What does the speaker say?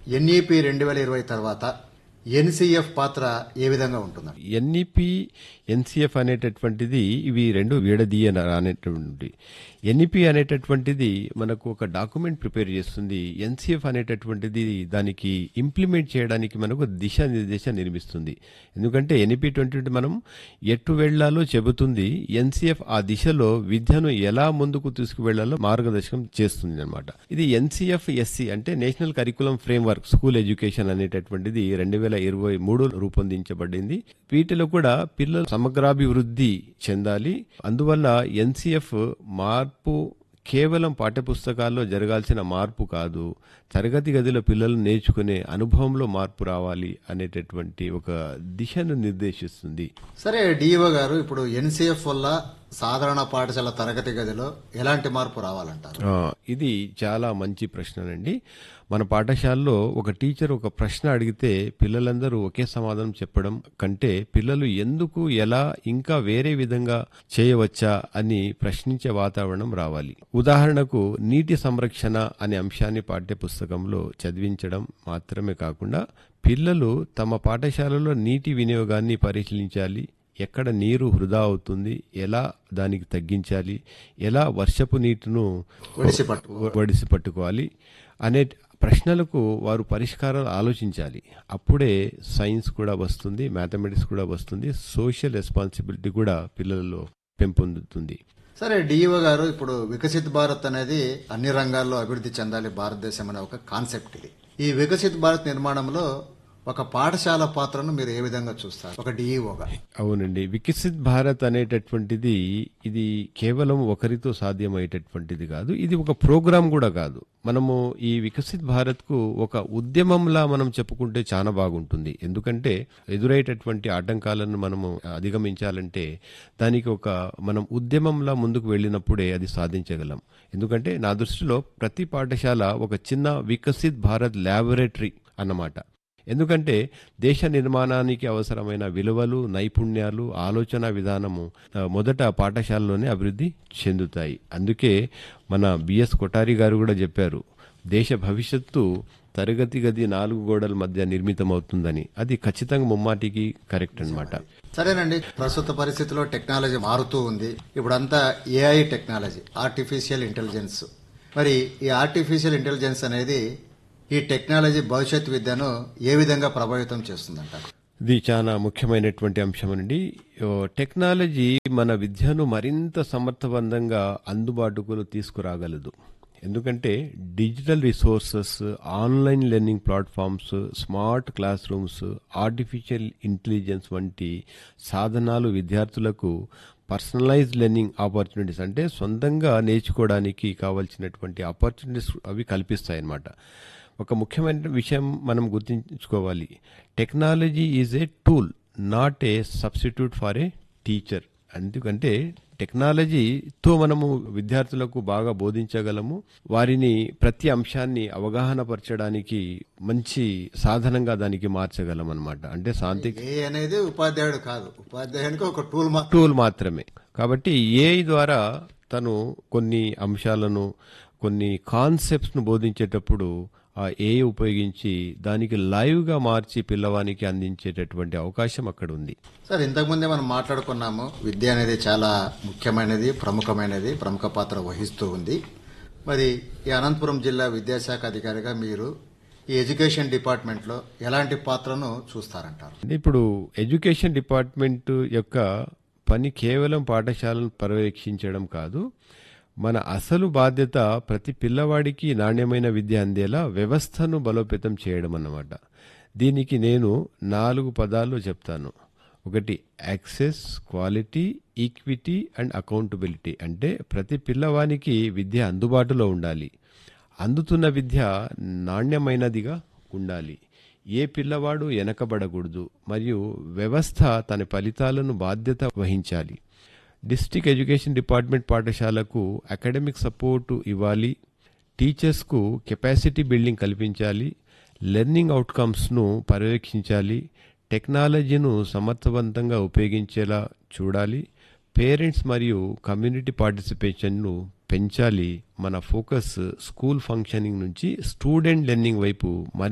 NEP రెండు వేల ఇరవై తర్వాత ఎన్సీఎఫ్ పాత్ర ఏ విధంగా ఉంటుందండి ఎన్ఈపి ఎన్సిఎఫ్ అనేటటువంటిది ఇవి రెండు విడదీయ అనేటువంటి ఎన్ఈపి అనేటటువంటిది మనకు ఒక డాక్యుమెంట్ ప్రిపేర్ చేస్తుంది ఎన్సిఎఫ్ అనేటటువంటిది దానికి ఇంప్లిమెంట్ చేయడానికి మనకు దిశానిర్దేశం నిర్మిస్తుంది ఎందుకంటే ఎన్ఈపి ట్వంటీ మనం ఎటు వెళ్లాలో చెబుతుంది ఎన్సిఎఫ్ ఆ దిశలో విద్యను ఎలా ముందుకు తీసుకువెళ్లాలో మార్గదర్శకం చేస్తుంది అనమాట ఇది ఎన్సిఎఫ్ ఎస్సి అంటే national curriculum framework school education అనేటటువంటిది రెండు వేల ఇరవై మూడు రూపొందించబడింది వీటిలో కూడా పిల్లలు సమగ్రాభివృద్ధి చెందాలి అందువల్ల ఎన్సిఎఫ్ మార్పు కేవలం పాఠ్యపుస్తకాల్లో జరగాల్సిన మార్పు కాదు తరగతి గదిలో పిల్లలు నేర్చుకునే అనుభవంలో మార్పు రావాలి అనేటటువంటి ఒక దిశను నిర్దేశిస్తుంది సరే డిఈఓ గారు ఇప్పుడు ఎన్సీఎఫ్ వల్ల సాధారణ పాఠశాల తరగతి గదిలో ఎలాంటి మార్పు రావాలంటారు ఆ, ఇది చాలా మంచి ప్రశ్ననండి మన పాఠశాలలో ఒక టీచర్ ఒక ప్రశ్న అడిగితే పిల్లలందరూ ఒకే సమాధానం చెప్పడం కంటే పిల్లలు ఎందుకు ఎలా ఇంకా వేరే విధంగా చేయవచ్చా అని ప్రశ్నించే వాతావరణం రావాలి ఉదాహరణకు నీటి సంరక్షణ అనే అంశాన్ని పాఠ్యపుస్తకంలో చదివించడం మాత్రమే కాకుండా పిల్లలు తమ పాఠశాలలో నీటి వినియోగాన్ని పరిశీలించాలి ఎక్కడ నీరు వృధా అవుతుంది ఎలా దానికి తగ్గించాలి ఎలా వర్షపు నీటిను ఒడిసి పట్టు వడిసి పట్టుకోవాలి అనే ప్రశ్నలకు వారు పరిష్కారాలు ఆలోచించాలి అప్పుడే సైన్స్ కూడా వస్తుంది మ్యాథమెటిక్స్ కూడా వస్తుంది సోషల్ రెస్పాన్సిబిలిటీ కూడా పిల్లలలో పెంపొందుతుంది సరే డిఈఓ గారు ఇప్పుడు వికసిత్ భారత్ అనేది అన్ని రంగాల్లో అభివృద్ధి చెందాలి భారతదేశం అనే ఒక కాన్సెప్ట్ ఇది ఈ వికసిత్ భారత్ నిర్మాణంలో ఒక పాఠశాల పాత్రను మీరు ఏ విధంగా చూస్తారు ఒక డిఈఓగా అవునండి వికసిత్ భారత్ అనేటటువంటిది ఇది కేవలం ఒకరితో సాధ్యమయ్యేటటువంటిది కాదు ఇది ఒక ప్రోగ్రాం కూడా కాదు మనము ఈ వికసిత్ భారత్ కు ఒక ఉద్యమంలా మనం చెప్పుకుంటే చాలా బాగుంటుంది ఎందుకంటే ఎదురయ్యేటటువంటి ఆటంకాలను మనము అధిగమించాలంటే దానికి ఒక మనం ఉద్యమంలా ముందుకు వెళ్ళినప్పుడే అది సాధించగలం ఎందుకంటే నా దృష్టిలో ప్రతి పాఠశాల ఒక చిన్న వికసిత్ భారత్ ల్యాబొరేటరీ అన్నమాట ఎందుకంటే దేశ నిర్మాణానికి అవసరమైన విలువలు నైపుణ్యాలు ఆలోచన విధానము ఆ, మొదట పాఠశాలలోనే అభివృద్ధి చెందుతాయి అందుకే మన బిఎస్ కొఠారి గారు కూడా చెప్పారు దేశ భవిష్యత్తు తరగతి గది నాలుగు గోడల మధ్య నిర్మితమవుతుందని అది ఖచ్చితంగా ముమ్మాటికి కరెక్ట్ అన్నమాట సరేనండి ప్రస్తుత పరిస్థితిలో టెక్నాలజీ మారుతూ ఉంది ఇప్పుడంతా ఏఐ టెక్నాలజీ ఆర్టిఫిషియల్ ఇంటెలిజెన్స్ మరి ఈ ఆర్టిఫిషియల్ ఇంటెలిజెన్స్ అనేది ఈ టెక్నాలజీ భవిష్యత్ విద్యను ఏ విధంగా ప్రభావితం చేస్తుందంటారు ఇది చాలా ముఖ్యమైనటువంటి అంశం అండి ఓ, టెక్నాలజీ మన విద్యను మరింత సమర్థవంతంగా అందుబాటుకు తీసుకురాగలదు ఎందుకంటే digital resources online learning platforms smart classrooms artificial intelligence వంటి సాధనాలు విద్యార్థులకు పర్సనలైజ్ లెర్నింగ్ ఆపర్చునిటీస్ అంటే సొంతంగా నేర్చుకోవడానికి కావాల్సినటువంటి ఆపర్చునిటీస్ అవి కల్పిస్తాయి అన్నమాట ఒక ముఖ్యమైన విషయం మనం గుర్తుంచుకోవాలి technology is a tool not a substitute for a teacher ఎందుకంటే టెక్నాలజీతో మనము విద్యార్థులకు బాగా బోధించగలము వారిని ప్రతి అంశాన్ని అవగాహన పరచడానికి మంచి సాధనంగా దానికి మార్చగలం అనమాట అంటే శాంతి ఏ అనేది ఉపాధ్యాయుడు కాదు ఉపాధ్యాయునికి ఒక టూల్ మాత్రం టూల్ మాత్రమే కాబట్టి ఏఐ ద్వారా తను కొన్ని అంశాలను కొన్ని కాన్సెప్ట్స్ ను బోధించేటప్పుడు ఆ ఏఐ ఉపయోగించి దానికి లైవ్ గా మార్చి పిల్లవానికి అందించేటటువంటి అవకాశం అక్కడ ఉంది సార్ ఇంతకుముందే మనం మాట్లాడుకున్నాము విద్య అనేది చాలా ముఖ్యమైనది ప్రముఖమైనది ప్రముఖ పాత్ర వహిస్తూ ఉంది మరి ఈ అనంతపురం జిల్లా విద్యాశాఖ అధికారిగా మీరు ఈ ఎడ్యుకేషన్ డిపార్ట్మెంట్లో ఎలాంటి పాత్రను చూస్తారంటారు అంటే ఇప్పుడు ఎడ్యుకేషన్ డిపార్ట్మెంట్ యొక్క పని కేవలం పాఠశాలను పర్యవేక్షించడం కాదు మన అసలు బాధ్యత ప్రతి పిల్లవాడికి నాణ్యమైన విద్య అందేలా వ్యవస్థను బలోపేతం చేయడం అన్నమాట దీనికి నేను నాలుగు పదాలు చెప్తాను ఒకటి access quality equity and accountability అంటే ప్రతి పిల్లవానికి విద్య అందుబాటులో ఉండాలి అందుతున్న విద్య నాణ్యమైనదిగా ఉండాలి ఏ పిల్లవాడు వెనకబడకూడదు మరియు వ్యవస్థ తన ఫలితాలను బాధ్యత వహించాలి డిస్ట్రిక్ట్ ఎడ్యుకేషన్ డిపార్ట్మెంట్ పాఠశాలకు అకాడమిక్ సపోర్టు ఇవ్వాలి టీచర్స్కు కెపాసిటీ బిల్డింగ్ కల్పించాలి లెర్నింగ్ అవుట్కమ్స్ను పర్యవేక్షించాలి టెక్నాలజీను సమర్థవంతంగా ఉపయోగించేలా చూడాలి పేరెంట్స్ మరియు కమ్యూనిటీ పార్టిసిపేషన్ను పెంచాలి మన ఫోకస్ స్కూల్ ఫంక్షనింగ్ నుంచి స్టూడెంట్ లెర్నింగ్ వైపు